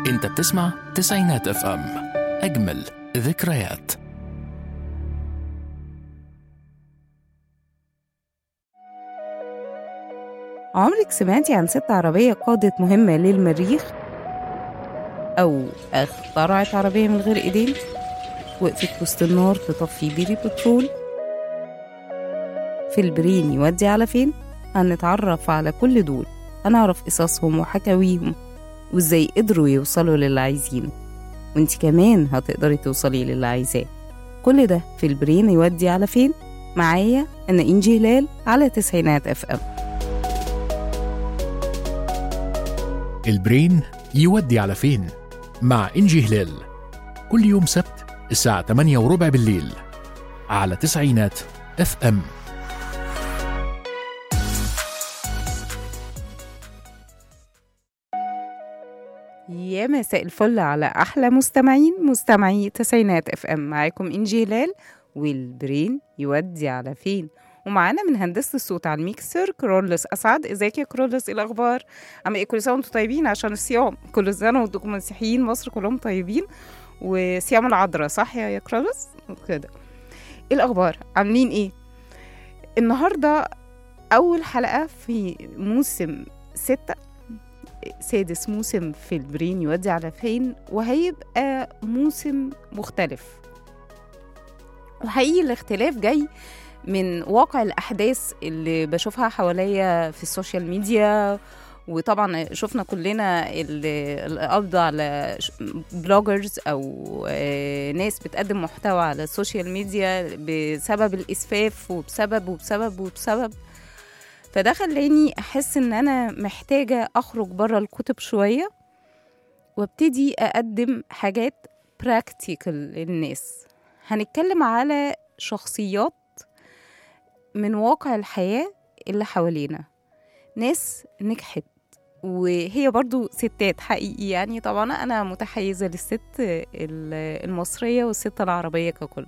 انت بتسمع تسعينات اف ام اجمل ذكريات عمرك سمعتي عن ست عربية قادت مهمة للمريخ؟ أو اخترعت عربية من غير إيدين؟ وقفت وسط النار تطفي بيري بترول؟ في البرين يودي على فين؟ هنتعرف على كل دول هنعرف قصصهم وحكاويهم وإزاي قدروا يوصلوا للي عايزينه وانت كمان هتقدري توصلي للي عايزاه كل ده في البرين يودي على فين؟ معايا أنا إنجي هلال على تسعينات اف ام البرين يودي على فين مع انجي هلال كل يوم سبت الساعة 8 وربع بالليل على تسعينات اف ام يا مساء الفل على احلى مستمعين مستمعي تسعينات اف ام معاكم انجي هلال والبرين يودي على فين ومعانا من هندسه الصوت على الميكسر كرولس اسعد ازيك يا كرولس ايه الاخبار عم ايه كل سنه وانتم طيبين عشان الصيام كل سنه وانتم مسيحيين مصر كلهم طيبين وصيام العذراء صح يا يا كرولس كده ايه الاخبار عاملين ايه النهارده اول حلقه في موسم ستة سادس موسم في البرين يودي على فين وهيبقى موسم مختلف وحقيقي الاختلاف جاي من واقع الأحداث اللي بشوفها حواليا في السوشيال ميديا وطبعا شفنا كلنا ال- القبض على ش- بلوجرز او آه، ناس بتقدم محتوى على السوشيال ميديا بسبب الاسفاف وبسبب وبسبب وبسبب فده خلاني احس ان انا محتاجه اخرج بره الكتب شويه وابتدي اقدم حاجات براكتيكال للناس هنتكلم على شخصيات من واقع الحياه اللي حوالينا ناس نجحت وهي برضو ستات حقيقي يعني طبعا انا متحيزه للست ال- المصريه والست العربيه ككل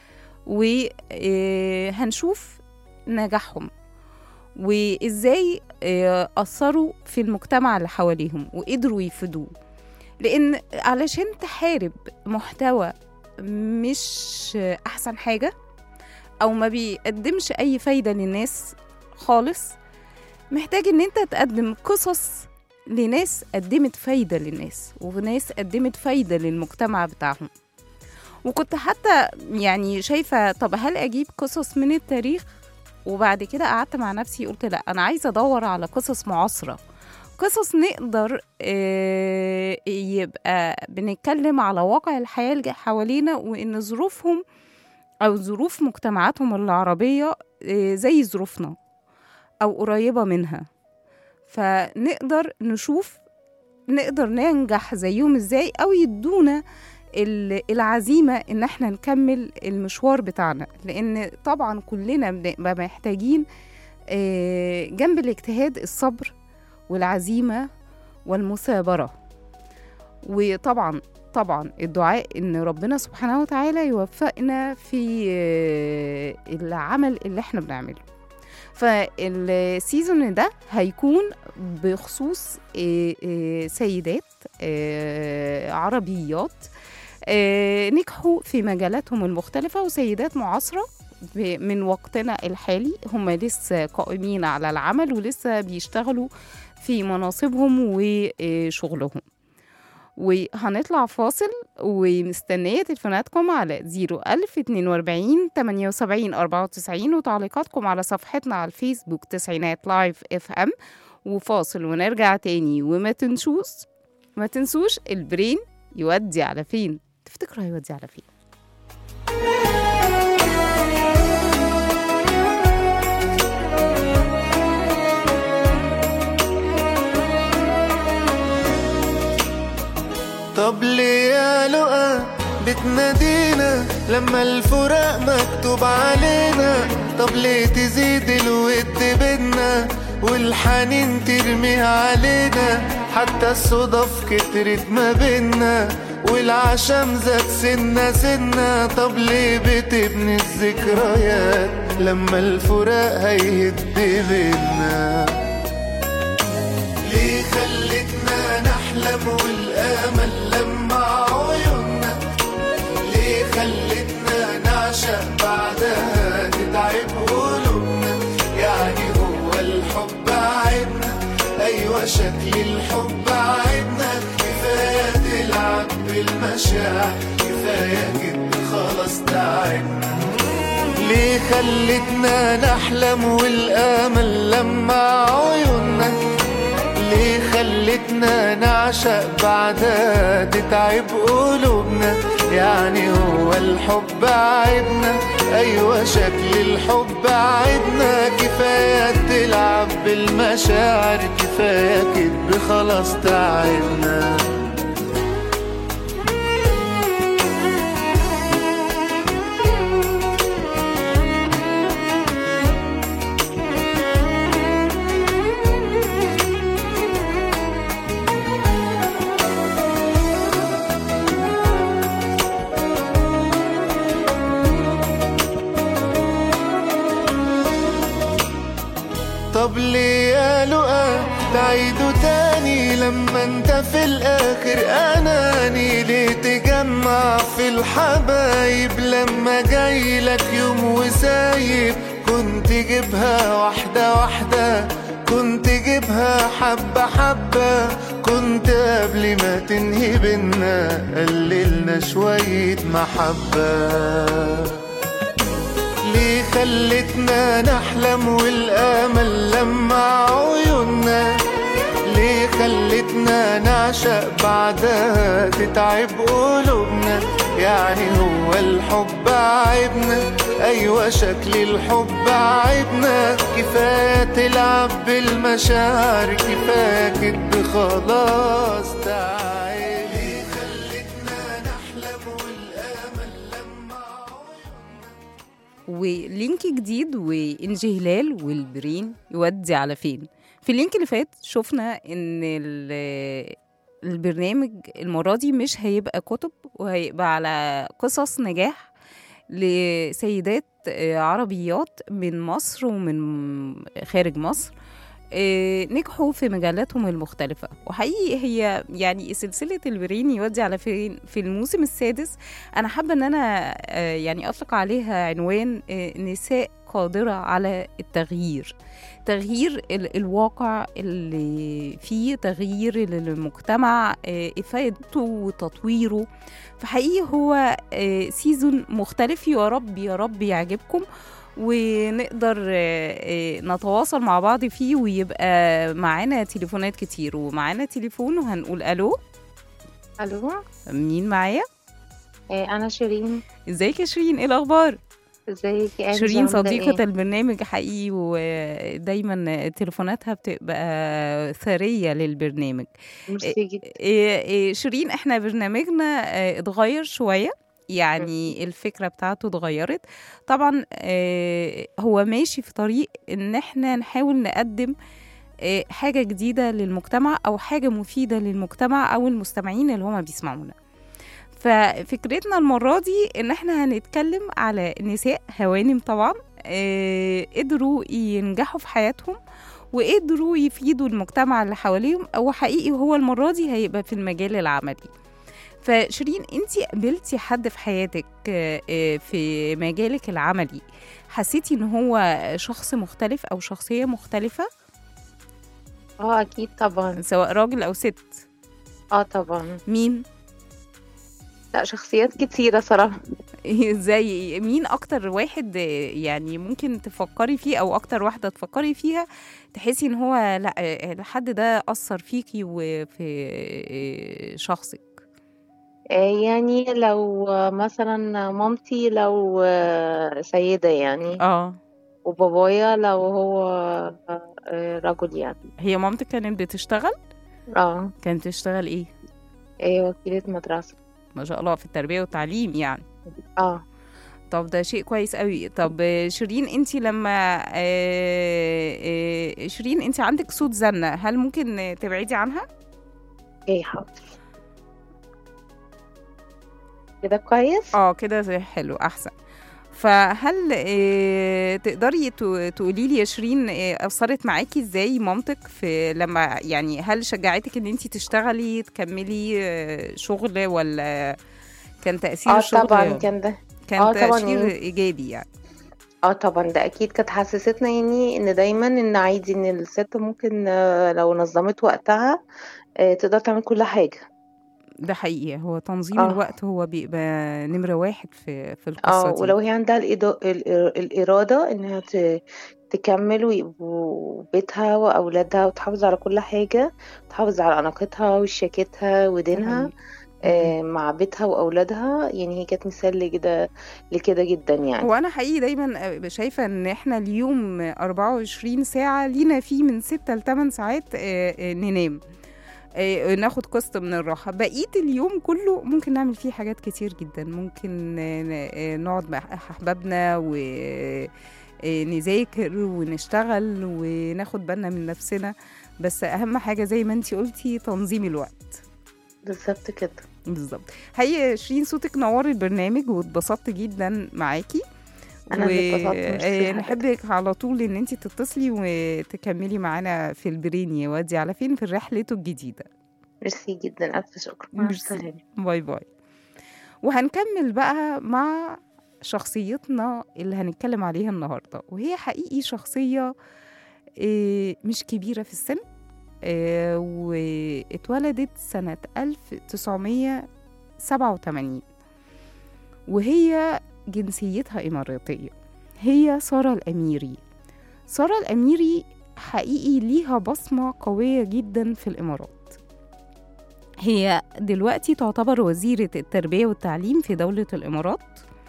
وهنشوف نجاحهم وازاي آه، اثروا في المجتمع اللي حواليهم وقدروا يفيدوه لان علشان تحارب محتوى مش احسن حاجه او ما بيقدمش اي فايده للناس خالص محتاج ان انت تقدم قصص لناس قدمت فايده للناس وناس قدمت فايده للمجتمع بتاعهم وكنت حتى يعني شايفه طب هل اجيب قصص من التاريخ وبعد كده قعدت مع نفسي قلت لا انا عايزه ادور على قصص معاصره قصص نقدر آه، يبقى بنتكلم على واقع الحياه اللي حوالينا وان ظروفهم او ظروف مجتمعاتهم العربيه آه، زي ظروفنا او قريبه منها فنقدر نشوف نقدر ننجح زيهم ازاي او يدونا ال- العزيمه ان احنا نكمل المشوار بتاعنا لان طبعا كلنا بنبقى محتاجين آه، جنب الاجتهاد الصبر والعزيمه والمثابره وطبعا طبعا الدعاء ان ربنا سبحانه وتعالى يوفقنا في آه، العمل اللي احنا بنعمله فالسيزون ده هيكون بخصوص آه، آه، سيدات آه، عربيات آه، نجحوا في مجالاتهم المختلفة وسيدات معاصرة ب- من وقتنا الحالي هم لسه قائمين على العمل ولسه بيشتغلوا في مناصبهم وشغلهم وهنطلع فاصل ومستنية تليفوناتكم على 01042 78 94 وتعليقاتكم على صفحتنا على الفيسبوك تسعينات لايف اف ام وفاصل ونرجع تاني وما تنسوش ما تنسوش البرين يودي على فين تفتكروا هيودي على فين طب ليه يا لقا بتنادينا لما الفراق مكتوب علينا طب ليه تزيد الود بينا والحنين ترميه علينا حتى الصدف كترت ما بينا والعشم زاد سنة سنة طب ليه بتبني الذكريات لما الفراق هيهد بينا ليه خلتنا نحلم والامل شكل الحب عيبنا كفاية تلعب بالمشاعر كفاية كده خلاص تعبنا ليه خلتنا نحلم والامل لما عيوننا ليه خلتنا نعشق بعدها تتعب قلوبنا يعني هو الحب عيبنا ايوه شكل الحب عيبنا كفايه تلعب بالمشاعر كفايه كدب خلاص تعبنا طب ليه يا لقا تعيدوا تاني لما انت في الاخر اناني ليه تجمع في الحبايب لما جاي لك يوم وسايب كنت جيبها واحدة واحدة كنت جيبها حبة حبة كنت قبل ما تنهي بينا قللنا شوية محبة ليه خلتنا نحلم والامل لما عيوننا ليه خلتنا نعشق بعدها تتعب قلوبنا يعني هو الحب عيبنا ايوه شكل الحب عيبنا كفايه تلعب بالمشاعر كفايه كدب خلاص تعب ليه خلتنا نحلم والامل لما ولينك جديد وإنجي هلال والبرين يودي على فين في اللينك اللي فات شفنا ان ال- البرنامج المرة دي مش هيبقى كتب وهيبقى على قصص نجاح لسيدات آه، عربيات من مصر ومن خارج مصر آه، نجحوا في مجالاتهم المختلفة وحقيقي هي يعني سلسلة البرين يودي على فين في الموسم السادس أنا حابة إن أنا آه، يعني أطلق عليها عنوان آه، نساء قادرة على التغيير تغيير ال- الواقع اللي فيه تغيير المجتمع آه، إفادته وتطويره فحقيقي هو آه، سيزون مختلف يا رب يا رب يعجبكم ونقدر آه، آه، نتواصل مع بعض فيه ويبقى معانا تليفونات كتير ومعانا تليفون وهنقول الو الو مين معايا آه، انا شيرين ازيك يا شيرين ايه الاخبار ازيك يا أنجي، شيرين عاملة صديقة إيه؟ البرنامج حقيقي ودايما تليفوناتها بتبقى ثرية للبرنامج ميرسي جدا إيه إيه شيرين احنا برنامجنا آه، اتغير شوية يعني الفكرة بتاعته اتغيرت طبعا آه، هو ماشي في طريق ان احنا نحاول نقدم آه، حاجة جديدة للمجتمع او حاجة مفيدة للمجتمع او المستمعين اللي هما بيسمعونا ففكرتنا المرة دي ان احنا هنتكلم على نساء هوانم طبعا آه، قدروا ينجحوا في حياتهم وقدروا يفيدوا المجتمع اللي حواليهم او حقيقي هو المرة دي هيبقى في المجال العملي فشيرين انت قابلتي حد في حياتك آه، آه، في مجالك العملي حسيتي ان هو شخص مختلف او شخصية مختلفة اه اكيد طبعا سواء راجل او ست اه طبعا مين لا شخصيات كتيرة صراحة زي مين اكتر واحد يعني ممكن تفكري فيه او اكتر واحده تفكري فيها تحسي ان هو لا الحد ده اثر فيكي وفي شخصك آه، يعني لو آه، مثلا مامتي لو آه، سيدة يعني اه وبابايا لو هو آه، رجل يعني هي مامتك كانت بتشتغل اه كانت تشتغل ايه ايه وكيلة مدرسة ما شاء الله في التربيه والتعليم يعني اه طب ده شيء كويس قوي طب شيرين انت لما آه، آه، شيرين انت عندك صوت زنة هل ممكن تبعدي عنها ايه حاضر كده كويس اه كده زي حلو احسن فهل آه، تقدري تو- تقولي لي يا شيرين آه، اثرت معاكي ازاي مامتك في لما يعني هل شجعتك ان انت تشتغلي تكملي آه، شغل ولا كان تاثير اه الشغل طبعا كان ده كان آه طبعاً تاثير يعني. ايجابي يعني اه طبعا ده اكيد كانت حسستنا يعني ان دايما ان عادي ان الست ممكن آه، لو نظمت وقتها آه، تقدر تعمل كل حاجة ده حقيقي هو تنظيم آه. الوقت هو بيبقى نمرة واحد في في القصة اه دي ولو هي عندها الإدا- ال- الإرادة انها ت- تكمل ويبقوا بيتها وأولادها وتحافظ على كل حاجة تحافظ على أناقتها وشياكتها ده ودينها حقيقي. آه، مع بيتها وأولادها يعني هي كانت مثال لكده لكده جدا يعني هو انا حقيقي دايما شايفه ان احنا اليوم 24 ساعه لينا فيه من 6 ل 8 ساعات آه، آه، ننام آه، ناخد قسط من الراحه بقيه اليوم كله ممكن نعمل فيه حاجات كتير جدا ممكن آه، ن- آه، نقعد مع احبابنا و آه، نذاكر ونشتغل وناخد بالنا من نفسنا بس اهم حاجه زي ما انتي قلتي تنظيم الوقت بالظبط كده بالظبط هي شيرين صوتك نور البرنامج واتبسطت جدا معاكي أنا اللي اتبسطت، ميرسي نحبك على طول ان انت تتصلي وتكملي معانا في البرين يودي على فين في رحلته الجديده ميرسي جدا ألف شكر مع ميرسي. السلامة باي باي وهنكمل بقى مع شخصيتنا اللي هنتكلم عليها النهارده وهي حقيقي شخصيه آه، مش كبيره في السن آه، واتولدت سنه 1987 وهي جنسيتها إماراتية هي سارة الأميري سارة الأميري حقيقي ليها بصمة قوية جدا في الإمارات هي دلوقتي تعتبر وزيرة التربية والتعليم في دولة الإمارات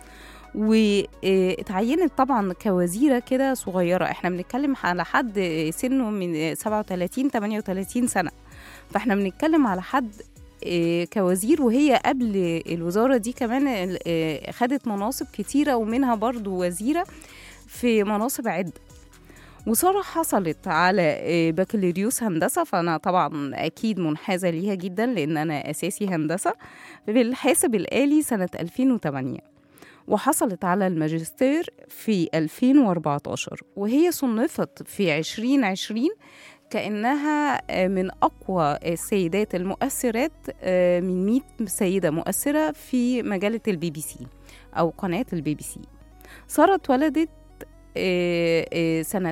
واتعينت طبعا كوزيرة كده صغيرة احنا بنتكلم على حد سنه من 37 38 سنة فاحنا بنتكلم على حد آه، كوزير وهي قبل الوزارة دي كمان آه، خدت مناصب كتيرة ومنها برضو وزيرة في مناصب عدة وسارة حصلت على آه، بكالوريوس هندسة فأنا طبعا أكيد منحازة ليها جدا لأن أنا أساسي هندسة بالحاسب الآلي سنة 2008 وحصلت على الماجستير في 2014 وهي صنفت في 2020 كأنها آه، من أقوى السيدات المؤثرات آه، من 100 سيدة مؤثرة في مجلة البي بي سي أو قناة البي بي سي سارة اتولدت آه، آه، سنة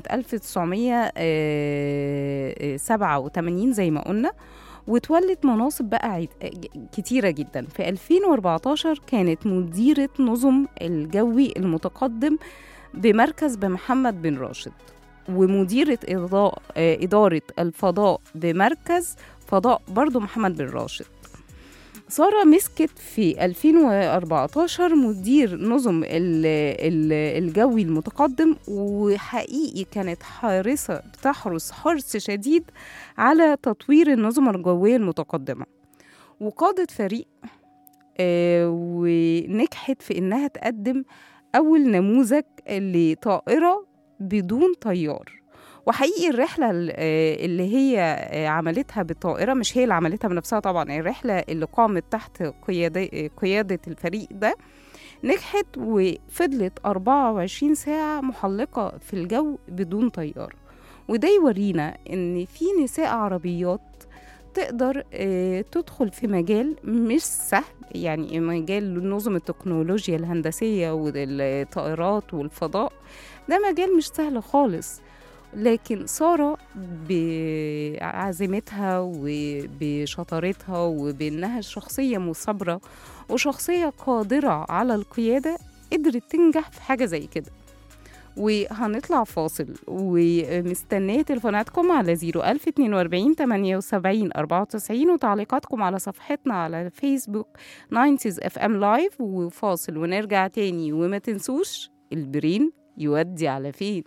1987 زي ما قلنا وتولت مناصب بقى عيد- ج- كتيرة جدا في 2014 كانت مديرة نظم الجوي المتقدم بمركز بمحمد بن راشد ومديرة إضاء آه، إدارة الفضاء بمركز فضاء برضو محمد بن راشد سارة مسكت في 2014 مدير نظم ال- ال- الجوي المتقدم وحقيقي كانت حارسة بتحرص حرص شديد على تطوير النظم الجوية المتقدمة وقادت فريق آه، ونجحت في إنها تقدم أول نموذج لطائرة بدون طيار وحقيقي الرحلة ال- آه، اللي هي آه، عملتها بالطائرة مش هي اللي عملتها بنفسها طبعا الرحلة اللي قامت تحت قيادة, قيادة الفريق ده نجحت وفضلت 24 ساعة محلقة في الجو بدون طيار وده يورينا إن في نساء عربيات تقدر آه، تدخل في مجال مش سهل يعني مجال نظم التكنولوجيا الهندسية والطائرات والفضاء ده مجال مش سهل خالص لكن سارة بعزيمتها وبشطارتها وبأنها شخصية مثابرة وشخصية قادرة على القيادة قدرت تنجح في حاجة زي كده وهنطلع فاصل ومستنية تليفوناتكم على 01042 78 94 وتعليقاتكم على صفحتنا على فيسبوك 90s اف ام لايف وفاصل ونرجع تاني وما تنسوش البرين يودي على فين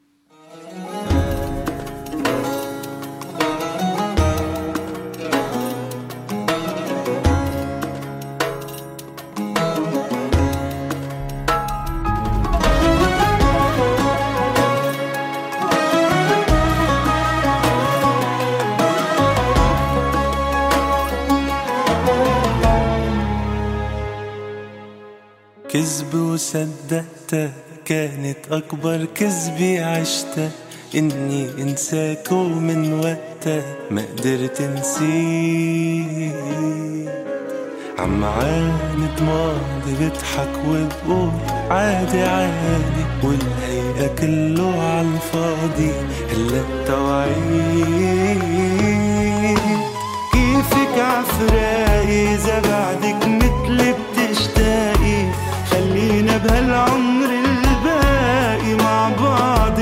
كذب وصدقته كانت أكبر كذبي عشتها إني أنساك ومن وقتها ما قدرت نسيت عم عاند ماضي بضحك وبقول عادي عادي والهيئة كله عالفاضي هلا توعيد كيفك عفراقي إذا بعدك مثلي بتشتاقي خلينا بهالعمر الباقي مع بعض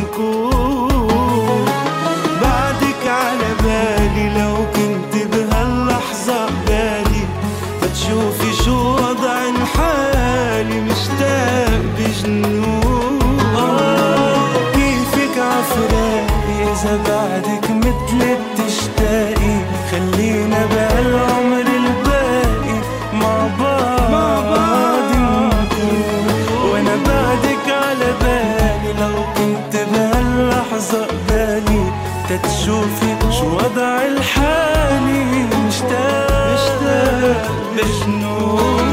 نكون بعدك على بالي لو كنت بهاللحظة قبالي فتشوفي شو وضع حالي مشتاق بجنون آه، كيفك عفراقي إذا بعدك مثلي بتشتاقي خلينا بهالعمر الباقي مع بعض نكون وانا بعدك على بالي لو كنت بهاللحظة قبالي تتشوفي شو وضع الحالي مشتاق مشتاق بجنون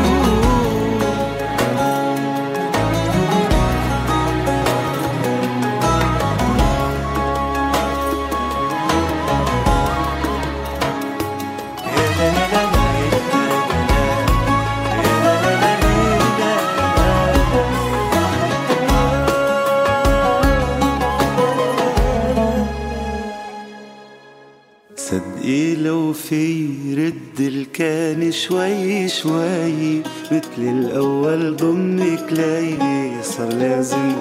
صدقي لو في رد الكان شوي شوي مثل الأول ضمك لي صار لازم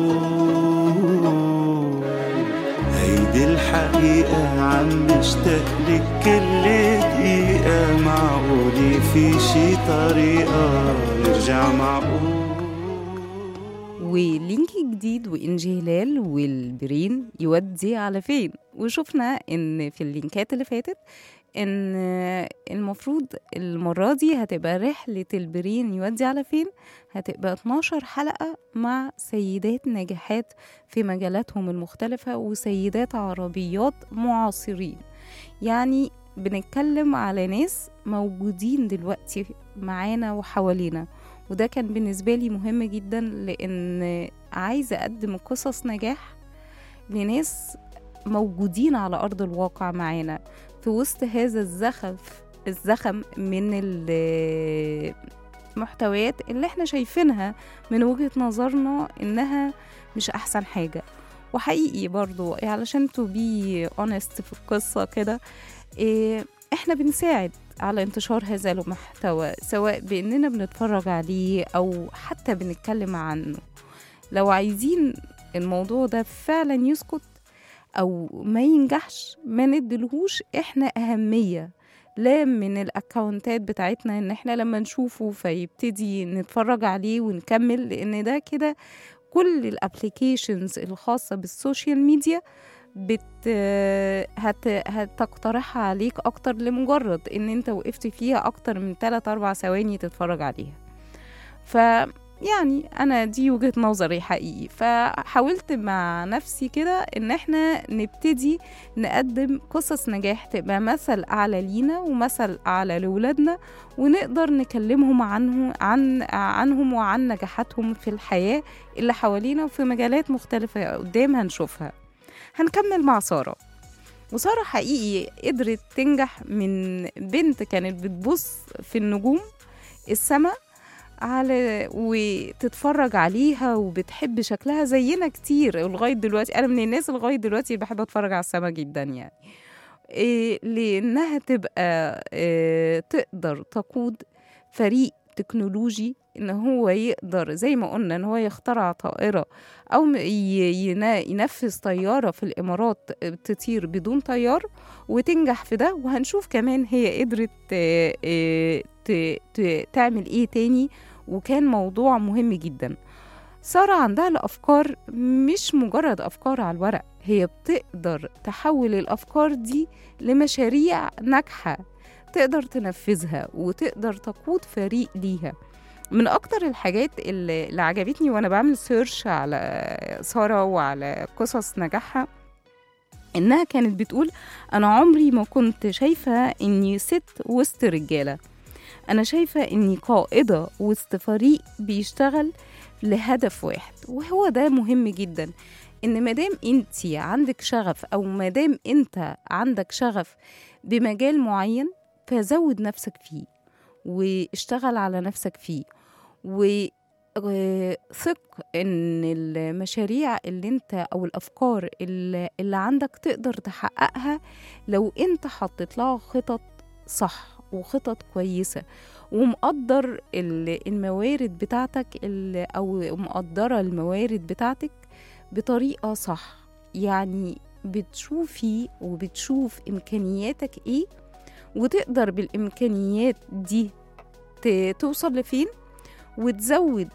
قول هيدي الحقيقة عم مشتاق لك كل دقيقة معقولة في شي طريقة نرجع معقول ولينك جديد وإنجي هلال والبرين يودي على فين وشفنا إن في اللينكات اللي فاتت إن المفروض المرة دي هتبقى رحلة البرين يودي على فين هتبقى 12 حلقة مع سيدات ناجحات في مجالاتهم المختلفة وسيدات عربيات معاصرين يعني بنتكلم على ناس موجودين دلوقتي معانا وحوالينا وده كان بالنسبة لي مهم جدا لأن عايزة أقدم قصص نجاح لناس موجودين على أرض الواقع معانا في وسط هذا الزخف الزخم من المحتويات اللي احنا شايفينها من وجهة نظرنا إنها مش أحسن حاجة وحقيقي برضو علشان تو بي اونست في القصة كده إيه احنا بنساعد على انتشار هذا المحتوى سواء باننا بنتفرج عليه او حتى بنتكلم عنه لو عايزين الموضوع ده فعلا يسكت او ما ينجحش ما ندلهوش احنا اهميه لا من الاكونتات بتاعتنا ان احنا لما نشوفه فيبتدي نتفرج عليه ونكمل لان ده كده كل الابليكيشنز الخاصه بالسوشيال ميديا بت هت... هتقترحها عليك اكتر لمجرد ان انت وقفت فيها اكتر من 3 4 ثواني تتفرج عليها ف يعني انا دي وجهة نظري حقيقي فحاولت مع نفسي كده ان احنا نبتدي نقدم قصص نجاح تبقى مثل اعلى لينا ومثل اعلى لولادنا ونقدر نكلمهم عنه عن عنهم وعن نجاحاتهم في الحياة اللي حوالينا وفي مجالات مختلفة قدام هنشوفها هنكمل مع سارة وسارة حقيقي قدرت تنجح من بنت كانت بتبص في النجوم السماء على وتتفرج عليها وبتحب شكلها زينا كتير لغاية دلوقتي أنا من الناس لغاية دلوقتي بحب أتفرج على السماء جدا يعني إيه لأنها تبقى إيه تقدر تقود فريق تكنولوجي ان هو يقدر زي ما قلنا ان هو يخترع طائره او ينفذ طياره في الامارات تطير بدون طيار وتنجح في ده وهنشوف كمان هي قدرت تعمل ايه تاني وكان موضوع مهم جدا سارة عندها الأفكار مش مجرد أفكار على الورق هي بتقدر تحول الأفكار دي لمشاريع ناجحة تقدر تنفذها وتقدر تقود فريق ليها من اكتر الحاجات اللي, اللي عجبتني وانا بعمل سيرش على ساره وعلى قصص نجاحها انها كانت بتقول انا عمري ما كنت شايفه اني ست وسط رجاله انا شايفه اني قائده وسط فريق بيشتغل لهدف واحد وهو ده مهم جدا ان مادام انت عندك شغف او مادام انت عندك شغف بمجال معين فزود نفسك فيه واشتغل على نفسك فيه وثق ان المشاريع اللي انت او الافكار اللي, اللي عندك تقدر تحققها لو انت حطيت لها خطط صح وخطط كويسة ومقدر ال- الموارد بتاعتك ال- او مقدرة الموارد بتاعتك بطريقة صح يعني بتشوفي وبتشوف امكانياتك ايه وتقدر بالامكانيات دي ت- توصل لفين وتزود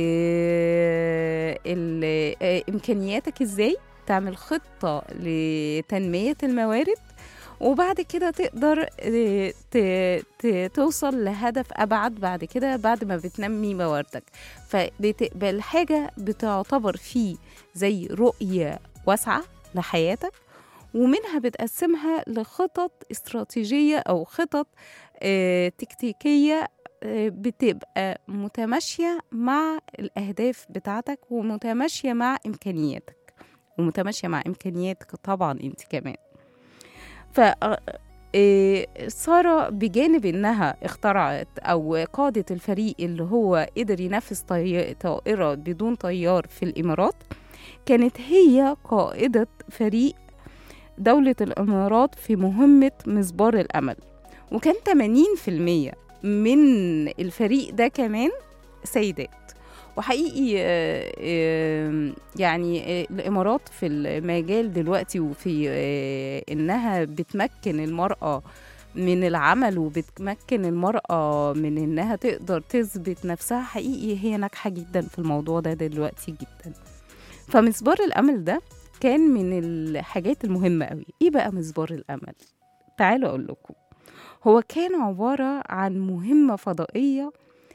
آه، ال- آه، امكانياتك ازاي تعمل خطه لتنميه الموارد وبعد كده تقدر آه، ت- ت- توصل لهدف ابعد بعد كده بعد ما بتنمي مواردك فبتبقى الحاجه بتعتبر فيه زي رؤيه واسعه لحياتك ومنها بتقسمها لخطط استراتيجيه او خطط آه، تكتيكيه آه، بتبقى متماشيه مع الاهداف بتاعتك ومتماشيه مع امكانياتك ومتماشيه مع امكانياتك طبعا انت كمان ف آه، سارة بجانب انها اخترعت او قادت الفريق اللي هو قدر ينفذ طي- طائرة بدون طيار في الامارات كانت هي قائدة فريق دولة الامارات في مهمة مسبار الامل وكان 80% من الفريق ده كمان سيدات وحقيقي آه، آه، يعني آه، الامارات في المجال دلوقتي وفي آه، انها بتمكن المراه من العمل وبتمكن المرأة من إنها تقدر تثبت نفسها حقيقي هي ناجحة جدا في الموضوع ده دلوقتي جدا فمسبار الأمل ده كان من الحاجات المهمة قوي إيه بقى مسبار الأمل؟ تعالوا أقول لكم هو كان عبارة عن مهمة فضائية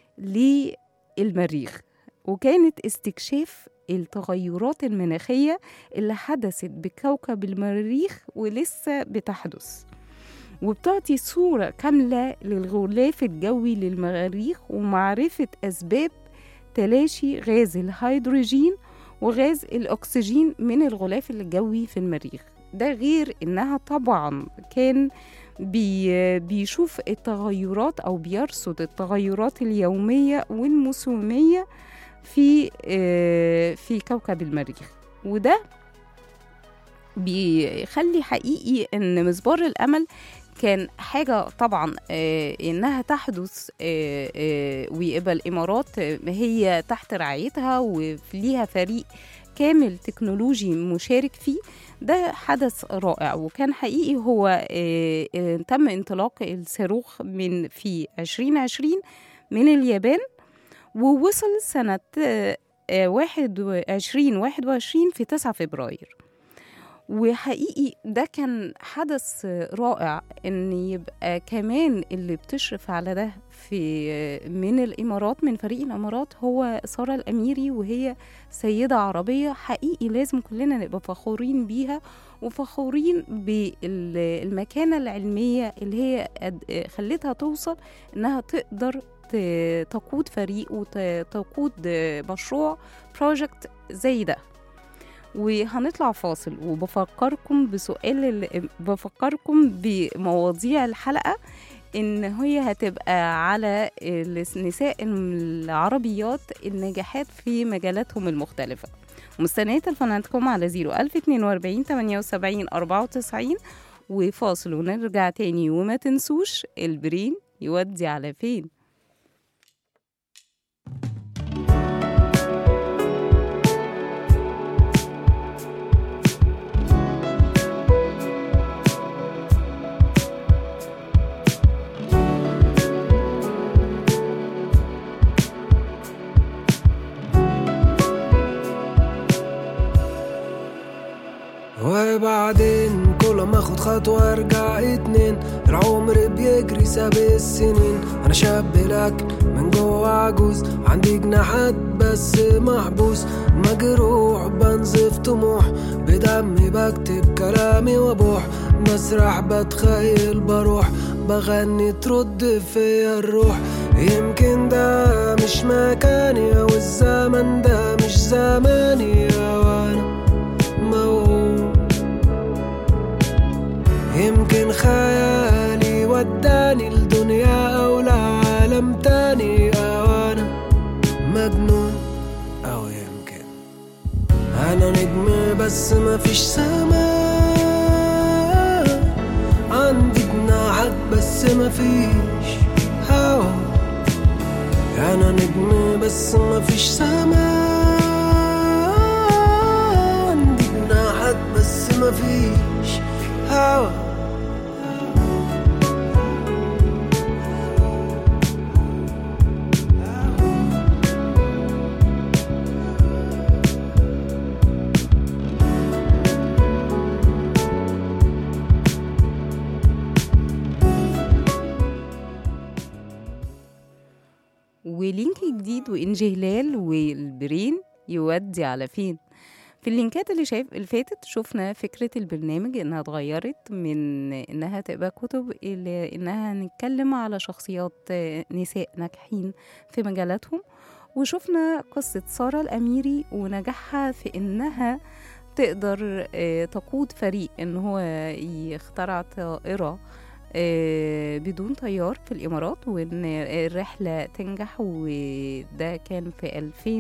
للمريخ وكانت استكشاف التغيرات المناخية اللي حدثت بكوكب المريخ ولسه بتحدث وبتعطي صورة كاملة للغلاف الجوي للمريخ ومعرفة أسباب تلاشي غاز الهيدروجين وغاز الأكسجين من الغلاف الجوي في المريخ ده غير إنها طبعا كان بي بيشوف التغيرات أو بيرصد التغيرات اليومية والموسمية في آه، في كوكب المريخ وده بيخلي حقيقي ان مسبار الامل كان حاجة طبعا آه، إنها تحدث آه، آه، ويبقى الإمارات آه، هي تحت رعايتها وليها فريق كامل تكنولوجي مشارك فيه ده حدث رائع وكان حقيقي هو آه، آه، تم انطلاق الصاروخ من في 2020 من اليابان ووصل سنة آه، آه، واحد وعشرين واحد وعشرين في 9 فبراير وحقيقي ده كان حدث رائع ان يبقى كمان اللي بتشرف على ده في من الامارات من فريق الامارات هو ساره الاميري وهي سيده عربيه حقيقي لازم كلنا نبقى فخورين بيها وفخورين بالمكانه العلميه اللي هي قد- خلتها توصل انها تقدر ت- تقود فريق وتقود مشروع بروجكت زي ده وهنطلع فاصل وبفكركم بسؤال ال- بفكركم بمواضيع الحلقة إن هي هتبقى على النساء العربيات الناجحات في مجالاتهم المختلفة مستنية تلفوناتكم على 01042 78 94 وفاصل ونرجع تاني وما تنسوش البرين يودي على فين وبعدين كل ما اخد خطوة ارجع اتنين العمر بيجري ساب السنين انا شاب لكن من جوه عجوز عندي جناحات بس محبوس مجروح بنزف طموح بدمي بكتب كلامي وابوح مسرح بتخيل بروح بغني ترد فيا الروح يمكن ده مش مكاني او الزمن ده مش زماني وانا موهوم يمكن خيالي وداني لدنيا أو لعالم انا نجم بس مفيش سماء عندي جناحات بس مفيش هوا انا نجم بس مفيش سماء عندي جناحات بس مفيش هوا ولينك جديد وإنجي هلال والبرين يودي على فين في اللينكات اللي شايف اللي فاتت شفنا فكرة البرنامج إنها اتغيرت من إنها تبقى كتب إلى إنها نتكلم على شخصيات آه، نساء ناجحين في مجالاتهم وشفنا قصة سارة الأميري ونجاحها في إنها تقدر آه، تقود فريق إن هو يخترع طائرة آه، بدون طيار في الإمارات وإن الرحلة تنجح وده كان في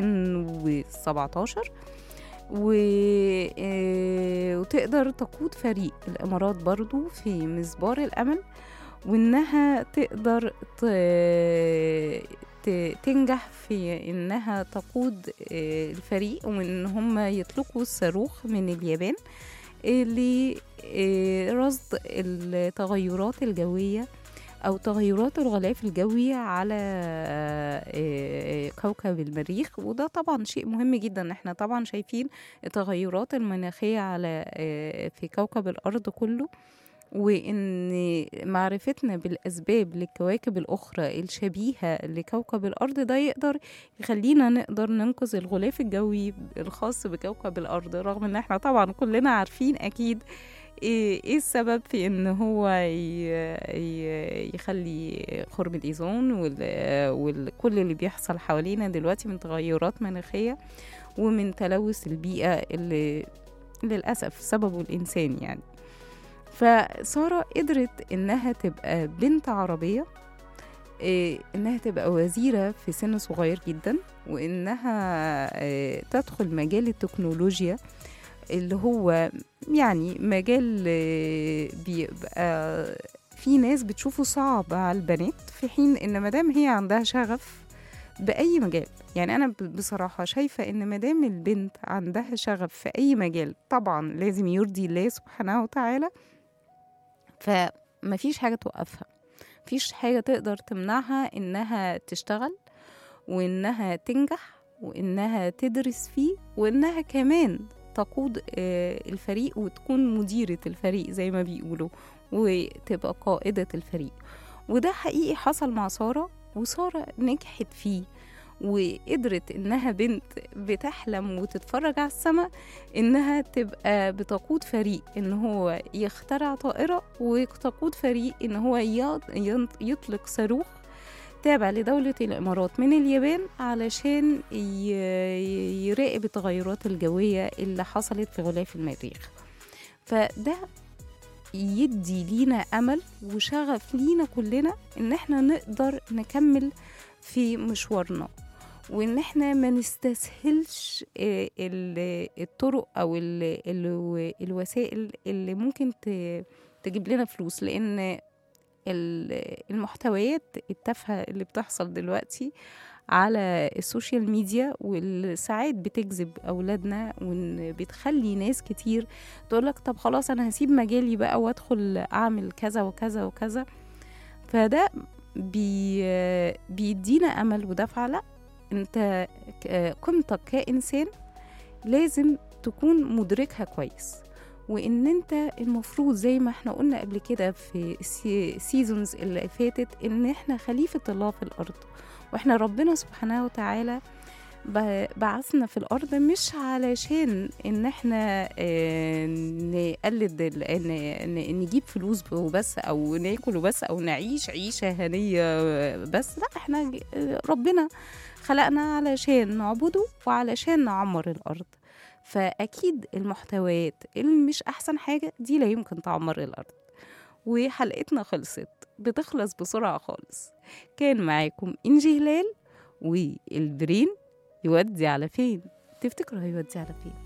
2017 و... آه، وتقدر تقود فريق الإمارات برضو في مسبار الأمل وإنها تقدر ت... ت... تنجح في إنها تقود آه، الفريق وإن هم يطلقوا الصاروخ من اليابان لرصد التغيرات الجوية أو تغيرات الغلاف الجوي على آه، كوكب المريخ وده طبعا شيء مهم جدا احنا طبعا شايفين التغيرات المناخية على آه، في كوكب الأرض كله وإن معرفتنا بالأسباب للكواكب الأخرى الشبيهة لكوكب الأرض ده يقدر يخلينا نقدر ننقذ الغلاف الجوي الخاص بكوكب الأرض رغم إن احنا طبعا كلنا عارفين أكيد ايه إيه السبب في ان هو ي- ي- يخلي خرم الايزون وال- وكل اللي بيحصل حوالينا دلوقتي من تغيرات مناخيه ومن تلوث البيئه اللي للاسف سببه الانسان يعني فساره قدرت انها تبقى بنت عربيه إيه، انها تبقى وزيره في سن صغير جدا وانها إيه، تدخل مجال التكنولوجيا اللي هو يعني مجال آه، بيبقى في ناس بتشوفه صعب على البنات في حين ان مادام هي عندها شغف باي مجال يعني انا ب- بصراحه شايفه ان مادام البنت عندها شغف في اي مجال طبعا لازم يرضي الله سبحانه وتعالى فمفيش حاجه توقفها مفيش حاجه تقدر تمنعها انها تشتغل وانها تنجح وانها تدرس فيه وانها كمان تقود آه، الفريق وتكون مديرة الفريق زي ما بيقولوا وتبقى قائدة الفريق وده حقيقي حصل مع سارة وسارة نجحت فيه وقدرت انها بنت بتحلم وتتفرج على السماء انها تبقى بتقود فريق ان هو يخترع طائرة وتقود فريق ان هو ي- ين- يطلق صاروخ تابع لدولة الإمارات من اليابان علشان ي- يراقب التغيرات الجوية اللي حصلت في غلاف المريخ فده يدي لينا أمل وشغف لينا كلنا إن احنا نقدر نكمل في مشوارنا وإن احنا ما نستسهلش آه، ال- الطرق أو ال- ال- الوسائل اللي ممكن ت- تجيب لنا فلوس لأن ال- المحتويات التافهة اللي بتحصل دلوقتي على السوشيال ميديا والساعات بتجذب أولادنا وإن بتخلي ناس كتير تقولك طب خلاص أنا هسيب مجالي بقى وأدخل أعمل كذا وكذا وكذا فده بي بيدينا أمل ودفعة لأ أنت ك- قيمتك كإنسان لازم تكون مدركها كويس وان انت المفروض زي ما احنا قلنا قبل كده في السيزونز اللي فاتت ان احنا خليفة الله في الارض واحنا ربنا سبحانه وتعالى ب- بعثنا في الارض مش علشان ان احنا آه، نقلد ال- ن- ن- نجيب فلوس وبس او ناكل وبس او نعيش عيشه هنيه بس لا احنا ج- ربنا خلقنا علشان نعبده وعلشان نعمر الارض فاكيد المحتويات اللي مش احسن حاجه دي لا يمكن تعمر الارض وحلقتنا خلصت بتخلص بسرعه خالص كان معاكم انجي هلال والبرين يودي على فين تفتكروا هيودي على فين